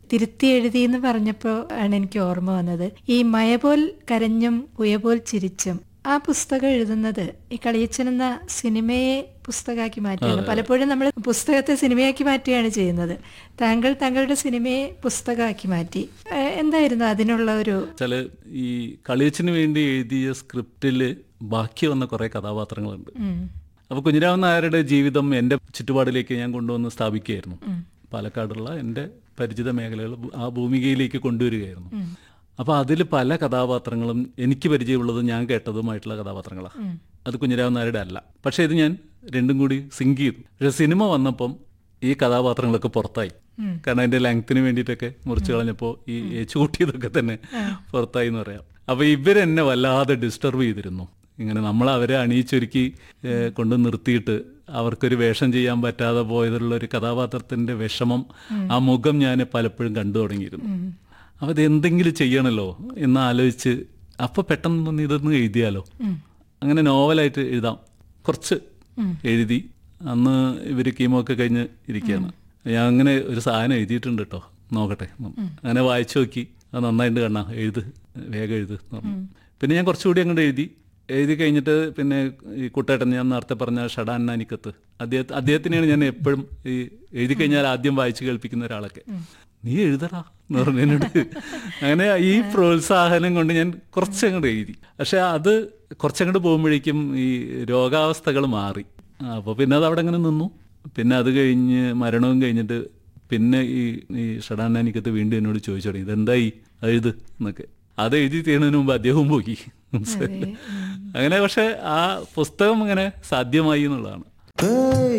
തിരുത്തി എഴുതി എന്ന് പറഞ്ഞപ്പോൾ ആണ് എനിക്ക് ഓർമ്മ വന്നത് ഈ മയപോൽ കരഞ്ഞും ഉയപോൽ ചിരിച്ചും ആ പുസ്തകം എഴുതുന്നത് ഈ കളിയച്ചൻ എന്ന സിനിമയെ പുസ്തകമാക്കി മാറ്റുകയാണ് പലപ്പോഴും നമ്മൾ പുസ്തകത്തെ സിനിമയാക്കി മാറ്റുകയാണ് ചെയ്യുന്നത് താങ്കൾ താങ്കളുടെ സിനിമയെ പുസ്തകമാക്കി മാറ്റി ഏഹ് എന്തായിരുന്നു അതിനുള്ള ഒരു വെച്ചാല് ഈ കളിയച്ചിന് വേണ്ടി എഴുതിയ സ്ക്രിപ്റ്റില് ബാക്കി വന്ന കുറെ കഥാപാത്രങ്ങളുണ്ട് ഉം, അപ്പൊ കുഞ്ഞിരാമൻ നായരുടെ ജീവിതം എൻ്റെ ചുറ്റുപാടിലേക്ക് ഞാൻ കൊണ്ടുവന്ന് സ്ഥാപിക്കുകയായിരുന്നു പാലക്കാടുള്ള എൻ്റെ പരിചിത മേഖലകൾ ആ ഭൂമികയിലേക്ക് കൊണ്ടുവരികയായിരുന്നു അപ്പൊ അതിൽ പല കഥാപാത്രങ്ങളും എനിക്ക് പരിചയമുള്ളതും ഞാൻ കേട്ടതുമായിട്ടുള്ള കഥാപാത്രങ്ങളാണ് അത് കുഞ്ഞിരാമൻ നായരുടെ അല്ല പക്ഷെ ഇത് ഞാൻ രണ്ടും കൂടി സിങ്ക് ചെയ്തു പക്ഷെ സിനിമ വന്നപ്പം ഈ കഥാപാത്രങ്ങളൊക്കെ പുറത്തായി കാരണം അതിന്റെ ലെങ്ത്തിന് വേണ്ടിയിട്ടൊക്കെ മുറിച്ചു കളഞ്ഞപ്പോൾ ഈ ഏച്ചു കൂട്ടിയതൊക്കെ തന്നെ പുറത്തായി എന്ന് പറയാം അപ്പൊ ഇവരെന്നെ വല്ലാതെ ഡിസ്റ്റർബ് ചെയ്തിരുന്നു ഇങ്ങനെ നമ്മൾ അവരെ അണിയിച്ചൊരുക്കി ഏഹ്, കൊണ്ട് നിർത്തിയിട്ട് അവർക്കൊരു വേഷം ചെയ്യാൻ പറ്റാതെ പോയതിലുള്ള ഒരു കഥാപാത്രത്തിന്റെ വിഷമം ആ മുഖം ഞാൻ പലപ്പോഴും കണ്ടു തുടങ്ങിയിരുന്നു അപ്പൊ ഇത് എന്തെങ്കിലും ചെയ്യണല്ലോ എന്ന് ആലോചിച്ച് അപ്പൊ പെട്ടെന്ന് വന്ന് ഇതൊന്ന് എഴുതിയാലോ അങ്ങനെ നോവലായിട്ട് എഴുതാം കുറച്ച് എഴുതി അന്ന് ഇവര് കീമോ ഒക്കെ കഴിഞ്ഞ് ഇരിക്കുകയാണ് ഞാൻ അങ്ങനെ ഒരു സാധനം എഴുതിയിട്ടുണ്ട് കേട്ടോ നോക്കട്ടെ എന്ന്. അങ്ങനെ വായിച്ചു നോക്കി അത് നന്നായിട്ട് കാണാ എഴുത് വേഗം എഴുത് എന്ന് പറഞ്ഞു. പിന്നെ ഞാൻ കുറച്ചുകൂടി അങ്ങോട്ട് എഴുതി എഴുതി കഴിഞ്ഞിട്ട് പിന്നെ ഈ കുട്ടേട്ടൻ ഞാൻ നേരത്തെ പറഞ്ഞ ഷഡാൻ നാനിക്കത്ത് അദ്ദേഹത്തെ അദ്ദേഹത്തിനെയാണ് ഞാൻ എപ്പോഴും ഈ എഴുതി കഴിഞ്ഞാൽ ആദ്യം വായിച്ചു കേൾപ്പിക്കുന്ന ഒരാളൊക്കെ നീ എഴുതടാ എന്ന് പറഞ്ഞു എന്നോട് അങ്ങനെ ഈ പ്രോത്സാഹനം കൊണ്ട് ഞാൻ കുറച്ചങ്ങോട്ട് എഴുതി പക്ഷെ അത് കുറച്ചങ്ങോട്ട് പോകുമ്പോഴേക്കും ഈ രോഗാവസ്ഥകൾ മാറി അപ്പോൾ പിന്നെ അത് അവിടെ അങ്ങനെ നിന്നു പിന്നെ അത് കഴിഞ്ഞ് മരണവും കഴിഞ്ഞിട്ട് പിന്നെ ഈ ഈ ഷഡാനാനിക്കത്ത് വീണ്ടും എന്നോട് ചോദിച്ചു തുടങ്ങി ഇതെന്തായി അത് എഴുത് എന്നൊക്കെ അത് എഴുതി തീരുന്നതിന് മുമ്പ് അദ്ദേഹവും പോയി മനസ്സിലായില്ലേ? അങ്ങനെ പക്ഷെ ആ പുസ്തകം അങ്ങനെ സാധ്യമായി എന്നുള്ളതാണ്